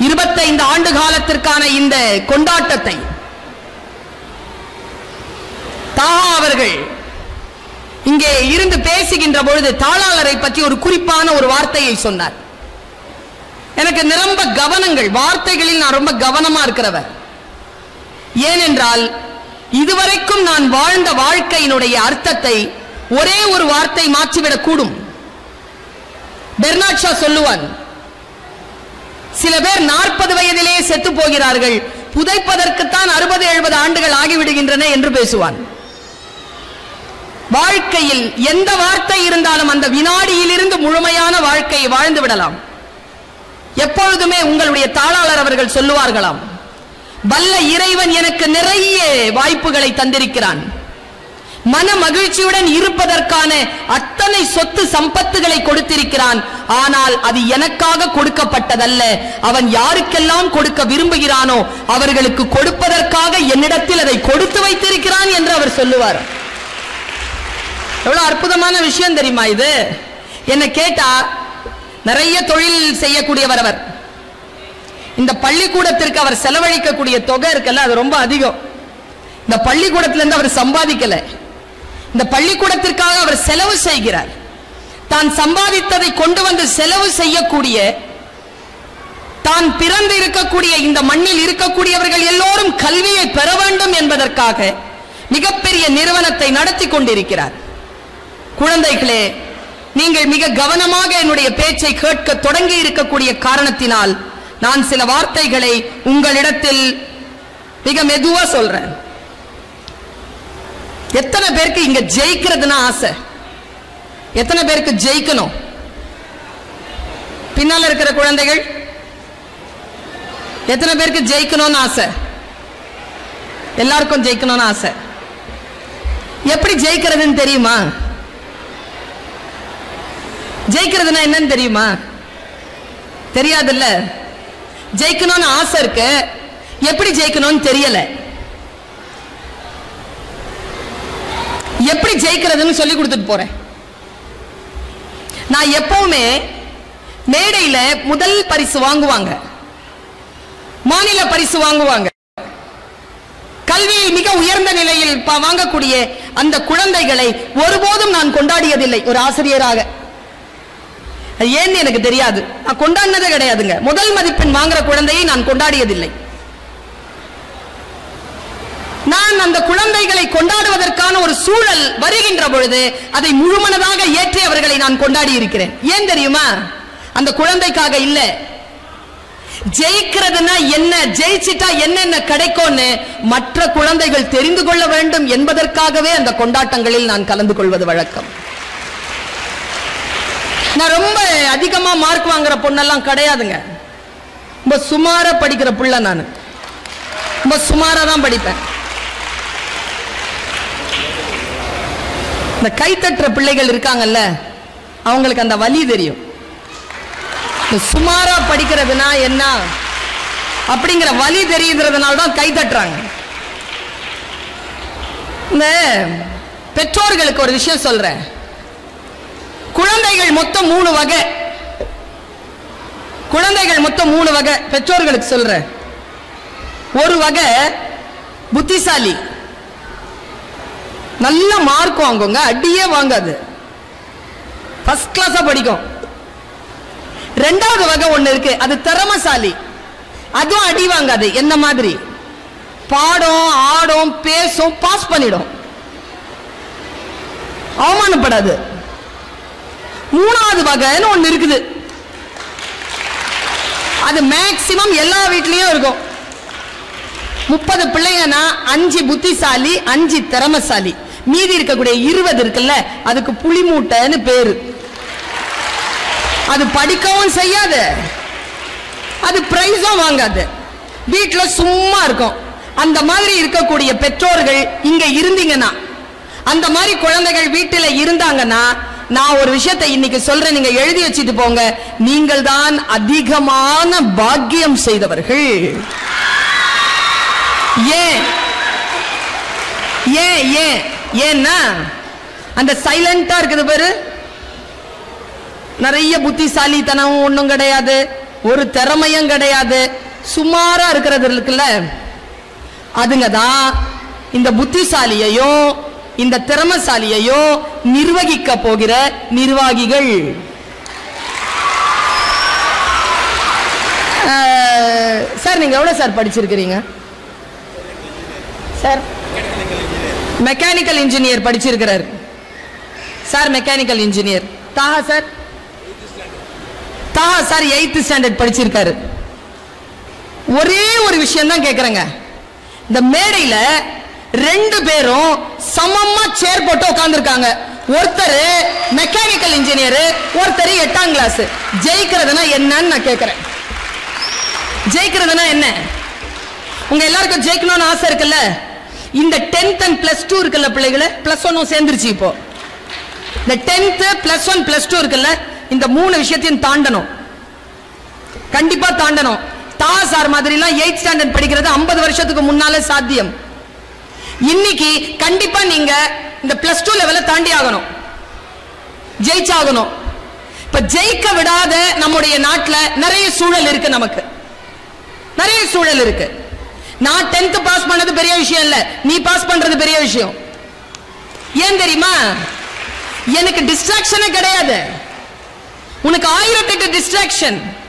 இருபத்தைந்து ஆண்டு காலத்திற்கான இந்த கொண்டாட்டத்தை தாஹா அவர்கள் இங்கே இருந்து பேசுகின்ற பொழுது தாளாளரை பற்றி ஒரு குறிப்பான ஒரு வார்த்தையை சொன்னார் எனக்கு நிரம்ப கவனங்கள் வார்த்தைகளில் நான் ரொம்ப கவனமா இருக்கிறவர் ஏனென்றால் இதுவரைக்கும் நான் வாழ்ந்த வாழ்க்கையினுடைய அர்த்தத்தை ஒரே ஒரு வார்த்தை மாற்றிவிடக் கூடும் பெர்னாட் ஷா சொல்லுவான் சில பேர் நாற்பது வயதிலே செத்து போகிறார்கள் புதைப்பதற்குத்தான் அறுபது எழுபது ஆண்டுகள் ஆகிவிடுகின்றன என்று பேசுவான் வாழ்க்கையில் எந்த வார்த்தை இருந்தாலும் அந்த வினாடியிலிருந்து முழுமையான வாழ்க்கையை வாழ்ந்து விடலாம் எப்பொழுதுமே உங்களுடைய தாளாளர் அவர்கள் சொல்லுவார்களாம் வல்ல இறைவன் எனக்கு நிறைய வாய்ப்புகளை தந்திருக்கிறான் மன மகிழ்ச்சியுடன் இருப்பதற்கான அத்தனை சொத்து சம்பத்துகளை கொடுத்திருக்கிறான் ஆனால் அது எனக்காக கொடுக்கப்பட்டதல்ல அவன் யாருக்கெல்லாம் கொடுக்க விரும்புகிறானோ அவர்களுக்கு கொடுப்பதற்காக என்னிடத்தில் அதை கொடுத்து வைத்திருக்கிறான் என்று அவர் சொல்லுவார் எவ்வளவு அற்புதமான விஷயம் தெரியுமா இது என்ன கேட்டா நிறைய தொழில் செய்யக்கூடியவர் அவர் இந்த பள்ளிக்கூடத்திற்கு அவர் செலவழிக்கக்கூடிய தொகை இருக்குல்ல அது ரொம்ப அதிகம் இந்த பள்ளிக்கூடத்துல இருந்து அவர் சம்பாதிக்கல இந்த பள்ளிக்கூடத்திற்காக அவர் செலவு செய்கிறார் தான் சம்பாதித்ததை கொண்டு வந்து செலவு செய்யக்கூடிய தான் பிறந்து இருக்கக்கூடிய இந்த மண்ணில் இருக்கக்கூடியவர்கள் எல்லோரும் கல்வியை பெற வேண்டும் என்பதற்காக மிகப்பெரிய நிறுவனத்தை நடத்தி கொண்டிருக்கிறார் குழந்தைகளே நீங்கள் மிக கவனமாக என்னுடைய பேச்சை கேட்க தொடங்கி இருக்கக்கூடிய காரணத்தினால் நான் சில வார்த்தைகளை உங்களிடத்தில் மிக மெதுவா சொல்றேன் எத்தனை பேருக்கு இங்க ஜெயிக்கிறதுனா ஆசை எத்தனை பேருக்கு ஜெயிக்கணும் பின்னால இருக்கிற குழந்தைகள் எத்தனை பேருக்கு ஜெயிக்கணும்னு ஆசை எல்லாருக்கும் ஜெயிக்கணும்னு ஆசை எப்படி ஜெயிக்கிறதுன்னு தெரியுமா ஜெயிக்கிறதுனா என்னன்னு தெரியுமா தெரியாதுல்ல ஜெயிக்கணும்னு ஆசை இருக்கு எப்படி ஜெயிக்கணும்னு தெரியல எப்படி ஜெயிக்கிறதுன்னு சொல்லி கொடுத்துட்டு போறேன் நான் எப்பவுமே மேடையில முதல் பரிசு வாங்குவாங்க மாநில பரிசு வாங்குவாங்க கல்வியில் மிக உயர்ந்த நிலையில் ப- வாங்கக்கூடிய அந்த குழந்தைகளை ஒருபோதும் நான் கொண்டாடியதில்லை ஒரு ஆசிரியராக அது ஏன்னு எனக்கு தெரியாது நான் கொண்டாடினதே கிடையாதுங்க முதல் மதிப்பெண் வாங்குற குழந்தையை நான் கொண்டாடியதில்லை நான் அந்த குழந்தைகளை கொண்டாடுவதற்கான ஒரு சூழல் வருகின்ற பொழுது அதை முழுமனதாக ஏற்றி அவர்களை நான் கொண்டாடி இருக்கிறேன் ஏன் தெரியுமா அந்த குழந்தைக்காக இல்ல ஜெயிக்கிறதுனா என்ன ஜெயிச்சிட்டா என்னென்ன கிடைக்கும்னு மற்ற குழந்தைகள் தெரிந்து கொள்ள வேண்டும் என்பதற்காகவே அந்த கொண்டாட்டங்களில் நான் கலந்து கொள்வது வழக்கம் நான் ரொம்ப அதிகமா மார்க் வாங்குற பொண்ணெல்லாம் கிடையாதுங்க ரொம்ப சுமாரா படிக்கிற புள்ள நான் ரொம்ப சுமாரா தான் படிப்பேன் இந்த கைத்தட்டுற பிள்ளைகள் இருக்காங்கல்ல அவங்களுக்கு அந்த வலி தெரியும் இந்த சுமாரா படிக்கிறதுனா என்ன அப்படிங்கிற வலி தெரியுறதுனால தான் கை தட்டுறாங்க இந்த பெற்றோர்களுக்கு ஒரு விஷயம் சொல்றேன் குழந்தைகள் மொத்தம் மூணு வகை குழந்தைகள் மொத்தம் மூணு வகை பெற்றோர்களுக்கு சொல்றேன் ஒரு வகை புத்திசாலி நல்ல மார்க் வாங்குங்க அடியே வாங்காது ஃபர்ஸ்ட் கிளாஸா படிக்கும் ரெண்டாவது வகை ஒண்ணு இருக்கு அது திறமசாலி அதுவும் அடி வாங்காது என்ன மாதிரி பாடும் ஆடும் பேசும் பாஸ் பண்ணிடும் அவமானப்படாது மூணாவது வகைன்னு ஒண்ணு இருக்குது அது மேக்சிமம் எல்லா வீட்லயும் இருக்கும் முப்பது பிள்ளைங்கன்னா அஞ்சு புத்திசாலி அஞ்சு திறமசாலி மீதி இருக்கக்கூடிய இருபது இருக்குல்ல அதுக்கு புலி மூட்டைன்னு பேரு அது படிக்கவும் செய்யாது அது பிரைஸும் வாங்காது வீட்டுல சும்மா இருக்கும் அந்த மாதிரி இருக்கக்கூடிய பெற்றோர்கள் இங்க இருந்தீங்கன்னா அந்த மாதிரி குழந்தைகள் வீட்டுல இருந்தாங்கன்னா நான் ஒரு விஷயத்தை இன்னைக்கு சொல்றேன் நீங்க எழுதி வச்சுட்டு போங்க நீங்கள் தான் அதிகமான பாக்கியம் செய்தவர்கள் ஏன் ஏன் ஏன் ஏன்னா அந்த சைலண்டா இருக்குது பாரு நிறைய புத்திசாலித்தனம் ஒண்ணும் கிடையாது ஒரு திறமையும் கிடையாது சுமாரா இருக்கிறது இருக்குல்ல அதுங்க தான் இந்த புத்திசாலியையும் இந்த திறமசாலியையும் நிர்வகிக்க போகிற நிர்வாகிகள் அஹ், சார் நீங்க எவ்வளவு சார் படிச்சிருக்கிறீங்க சார் மெக்கானிக்கல் இன்ஜினியர் படிச்சிருக்கிறார் sir mechanical engineer Taha sir Taha sir eighth standard படிச்சிருக்காரு ஒரே ஒரு விஷயம் தான் கேக்குறேங்க இந்த மேடையில ரெண்டு பேரும் சமமா சேர் போட்டு உட்கார்ந்துருக்காங்க ஒருத்தர் மெக்கானிக்கல் இன்ஜினியர் ஒருத்தர் எட்டாம் கிளாஸ் ஜெயிக்கிறதுனா என்னன்னு நான் கேக்குறேன் ஜெயிக்கிறதுனா என்ன உங்க எல்லாருக்கும் ஜெயிக்கணும்னு ஆசை இருக்குல்ல இந்த டென்த் அண்ட் பிளஸ் டூ இருக்குல்ல பிள்ளைகளை பிளஸ் ஒன்னும் சேர்ந்துருச்சு இப்போ இந்த tenth plus one plus two இருக்குல்ல இந்த மூணு விஷயத்தையும் தாண்டணும் கண்டிப்பா தாண்டணும் தா சார் மாதிரிலாம் எயிட் ஸ்டாண்டர்ட் படிக்கிறது 50 வருஷத்துக்கு முன்னால சாத்தியம் இன்னைக்கு கண்டிப்பா நீங்க இந்த பிளஸ் டூ லெவல தாண்டி ஆகணும் ஜெயிச்சாகணும் இப்ப ஜெயிக்க விடாத நம்முடைய நாட்டுல நிறைய சூழல் இருக்கு நமக்கு நிறைய சூழல் இருக்கு நான் 10th பாஸ் பண்ணது பெரிய விஷயம் இல்ல நீ பாஸ் பண்றது பெரிய விஷயம் ஏன் தெரியுமா எனக்கு டிஸ்ட்ராக்ஷனே கிடையாது உனக்கு ஆயிரத்தெட்டு டிஸ்ட்ராக்ஷன்